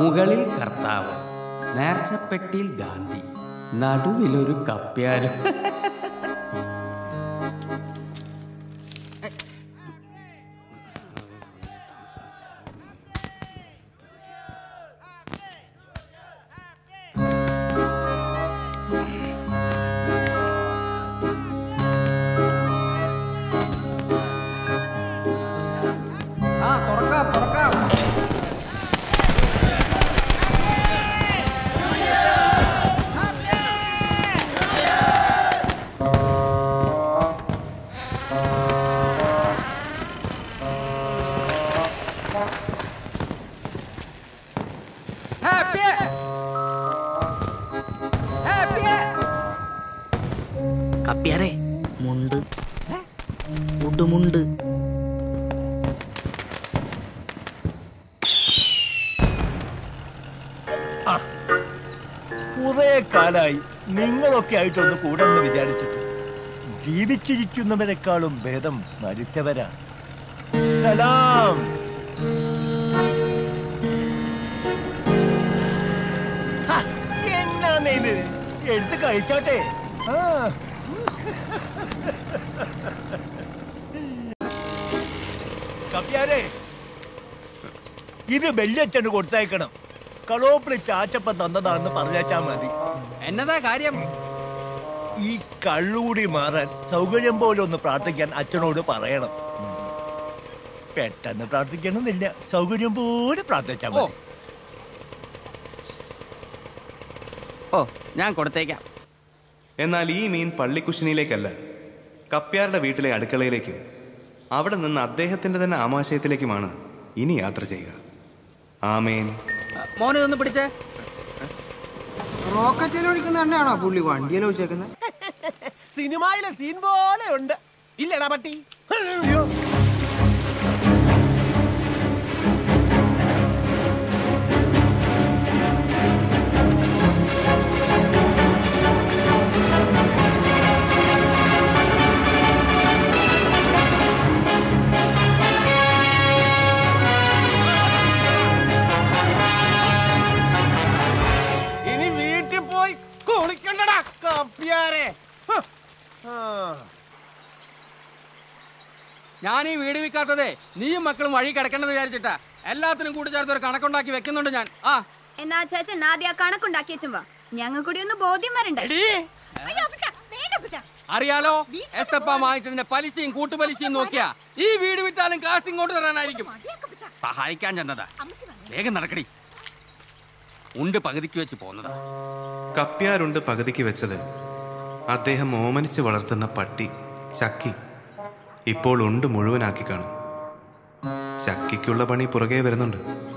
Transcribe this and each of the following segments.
മുകളിൽ കർത്താവ് നേർച്ചപ്പെട്ടിയിൽ ഗാന്ധി നടുവിലൊരു കപ്പ്യാരും ആ തുറക്കാം തുറക്കാം ഹാപ്പി ഹാപ്പി കപ്പ്യാരെ മുണ്ട് ഉടുമുണ്ട് കുറെ കാലായി നിങ്ങളൊക്കെ ആയിട്ടൊന്ന് കൂടെ എന്ന് വിചാരിച്ചിട്ട് ജീവിച്ചിരിക്കുന്നവരെക്കാളും ഭേദം മരിച്ചവരാണ് സലാം ഹ, എന്നാന്നേ ഇത് എടുത്ത് കഴിച്ചോട്ടെ ആ കപ്പ്യാരെ ഇത് വല്യച്ഛന് കൊടുത്തയക്കണം കളോപ്പിളി ചാച്ചപ്പൻ തന്നതാണെന്ന് പറഞ്ഞാച്ചാ മതി എന്നതാ കാര്യം ഈ കള്ളുകൂടി മാറാൻ സൗകര്യം പോലെ ഒന്ന് പ്രാർത്ഥിക്കാൻ അച്ഛനോട് പറയണം പെട്ടെന്ന് പ്രാർത്ഥിക്കണമെന്നില്ല സൗകര്യം പോലെ പ്രാർത്ഥിച്ചാൽ മതി ഓ ഞാൻ കൊടുത്തേക്കാം എന്നാൽ ഈ മീൻ പള്ളിക്കുശിനിയിലേക്കല്ല കപ്പ്യാരുടെ വീട്ടിലെ അടുക്കളയിലേക്കും അവിടെ നിന്ന് അദ്ദേഹത്തിന്റെ തന്നെ ആമാശയത്തിലേക്കുമാണ് ഇനി യാത്ര ചെയ്യുക ആമേൻ മോനെ ഒന്ന് പിടിച്ചേ റോക്കറ്റിൽ ഒഴിക്കുന്ന എണ്ണയാണോ പുള്ളി വണ്ടിയിൽ ഒഴിച്ചേക്കുന്നത് സിനിമയിലെ സീൻ പോലെ ഉണ്ട് ഇല്ലടാ പട്ടി ഇനി വീട്ടിൽ പോയി കുളിക്കണ്ടടാ കപ്പിയാരെ ഹ്. ആ. ഞാൻ ഈ വീട് വിൽക്കാത്തതേ നീയും മക്കളും വഴി കിടക്കണമെന്ന് വിചാരിച്ചിട്ടാ എല്ലാത്തിനും കൂടി ചേർത്ത് ഒരു കണക്കുണ്ടാക്കി വെക്കുന്നുണ്ട് ഞാൻ ആ എന്നാ ചേച്ചൻ ആദ്യം ആ കണക്കുണ്ടാക്കി വെച്ചും വാ ഞങ്ങൾ കൂടി ഒന്ന് ബോധ്യം വരണ്ടേ എടീ, അയ്യോ, അപ്പച്ചാ, വേണ്ട അപ്പച്ചാ. അറിയാലോ എസ്തപ്പ വാങ്ങിച്ചതിന്റെ പലിശയും കൂട്ടുപലിശയും നോക്കിയാ ഈ വീട് വിറ്റാലും കാശ് ഇങ്ങോട്ട് തരാനായിരിക്കും സഹായിക്കാൻ ചെന്നതാ വേഗം നടക്കടി ഉണ്ട് പകുതിക്ക് വെച്ച് പോന്നതാ കപ്പ്യാരുണ്ട് പകുതിക്ക് വെച്ചത് അദ്ദേഹം ഓമനിച്ച് വളർത്തുന്ന പട്ടി ചക്കി ഇപ്പോൾ ഉണ്ട് മുഴുവനാക്കി കാണും ചക്കിക്കുള്ള പണി പുറകെ വരുന്നുണ്ട്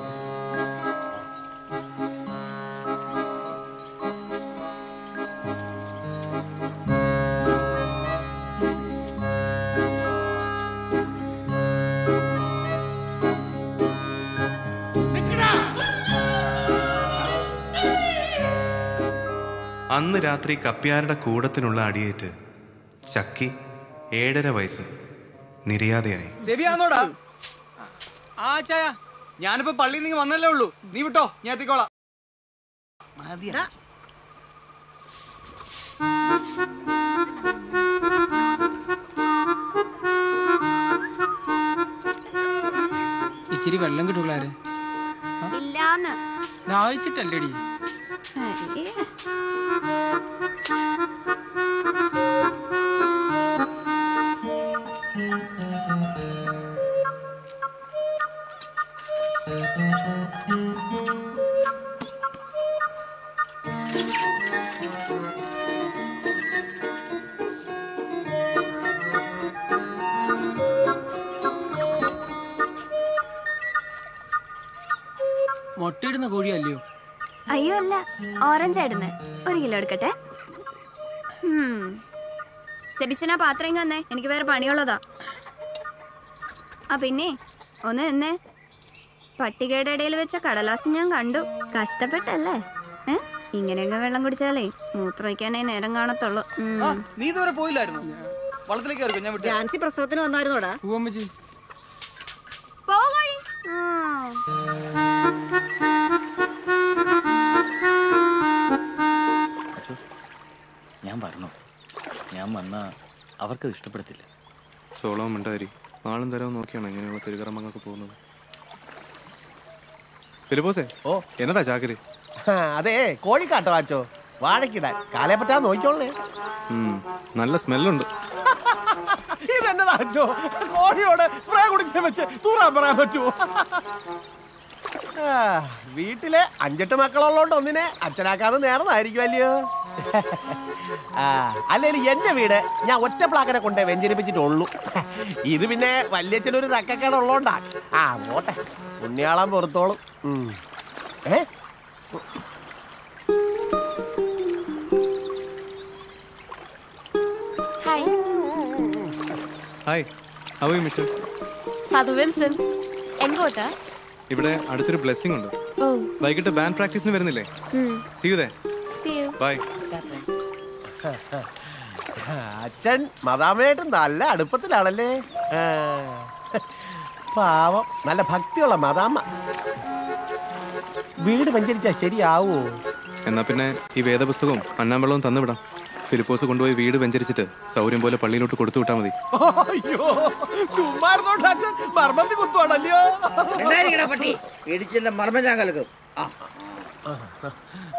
അന്ന് രാത്രി കപ്പ്യാരുടെ കൂടത്തിനുള്ള അടിയേറ്റ് ചക്കി ഏഴര വയസ്സ് നിര്യാതയായി ശരിയാന്നോടാ ആ ചായ ഞാനിപ്പോ പള്ളിയിൽ നിന്ന് വന്നല്ലേ ഉള്ളൂ നീ വിട്ടോ ഞാൻ എത്തിക്കോളാം മതിയാ ഇച്ചിരി വെള്ളം കിട്ടൂലാരെ ഇല്ലാന്ന് ദാഹിച്ചിട്ടല്ലേടി അയ്യേ. മുട്ടയിടുന്ന കോഴിയല്ലയോ അയ്യോ അല്ല ഓറഞ്ച് ആയിരുന്നു ഒരു കിലോ എടുക്കട്ടെ ഉം. സെബിച്ചന പാത്രം ഇങ്ങ് വന്നേ എനിക്ക് വേറെ പണിയുള്ളതാ ആ പിന്നെ ഒന്ന് നിന്നേ പട്ടികയുടെ ഇടയിൽ വെച്ച കടലാസ് ഞാൻ കണ്ടു കഷ്ടപ്പെട്ടല്ലേ ഏ ഇങ്ങനെയൊക്കെ വെള്ളം കുടിച്ചാലേ മൂത്രമൊഴിക്കാനേ നേരം കാണത്തുള്ളൂ ഉം. ആ, നീ ഇതുവരെ പോയില്ലായിരുന്നു വള്ളത്തിലേക്ക് കയറിക്കോ ഞാൻ വിട്ടു ജാൻസി പ്രസവത്തിന് വന്നായിരുന്നോടാ പൂവമ്മച്ചി പോ കോഴി. ആ. ഞാൻ പറഞ്ഞു ഞാൻ വന്ന അവർക്കത് ഇഷ്ടപ്പെടത്തില്ല സോളോ മിണ്ടാരി നാളും തരവും നോക്കിയാണ് ഇങ്ങനെയുള്ള തിരുകർമ്മങ്ങൾക്ക് പോകുന്നത് ഫിലിപ്പോസേ ഓ. എന്നതാ ചാക്കര് ആ, അതെ കോഴിക്കാട്ടോ വാച്ചോ വാഴക്കിടാൻ കാലേ പറ്റാ നോക്കിക്കോളേ ഉം, നല്ല സ്മെല്ലുണ്ട് ഇതെന്നതാ അച്ചോ കോഴിയോട് സ്പ്രേ കുടിച്ച് വെച്ച് തൂറാൻ പറയാൻ പറ്റുമോ ആ, വീട്ടിലെ അഞ്ചെട്ട് മക്കളുള്ളോണ്ട് ഒന്നിനെ അച്ഛനാക്കാതെ നേർന്നതായിരിക്കും അല്ലയോ ആ അല്ലെങ്കിൽ എന്റെ വീട് ഞാൻ ഒറ്റ പ്ലാക്കനെ കൊണ്ടേ വെഞ്ചരിപ്പിച്ചിട്ടുള്ളൂ ഇത് പിന്നെ വല്യച്ഛനൊരു തക്കക്കേട് ഉള്ളോണ്ടാ ആ പോട്ടെ പുണ്യാളം പുറത്തോളും ഉം. ഏ ഹായ് ഹായ് ഹവ മിഷൻ ഫാദർ വിൻസൻ എങ്കോട്ടാ ഇവിടെ അടുത്തൊരു ബ്ലെസ്സിംഗ് ഉണ്ട് ഓ വൈകിട്ട് ബാൻഡ് പ്രാക്ടീസിന് വരുന്നില്ലേ സിയുതേ സി യു ബൈ അച്ഛൻ മദാമയായിട്ട് നല്ല അടുപ്പത്തിലാണല്ലേ ആ. പാവം നല്ല ഭക്തിയുള്ള മദാമ്മ വീട് വെഞ്ചരിച്ചാ ശരിയാവോ എന്നാ പിന്നെ ഈ വേദപുസ്തകവും അന്നാമ്പള്ളവും തന്നുവിടാം ഫിലിപ്പോസ് കൊണ്ടുപോയി വീട് വെഞ്ചരിച്ചിട്ട് സൗകര്യം പോലെ പള്ളിയിലോട്ട് കൊടുത്തു വിട്ടാൽ മതി അയ്യോ ചുമ്മാരുന്നോണ്ട് അച്ഛൻ മർമ്മത്തി കുത്തുവാണല്ലോ പട്ടി ഇടിച്ചില്ല മർമ്മ ഞാൻ കലക്കും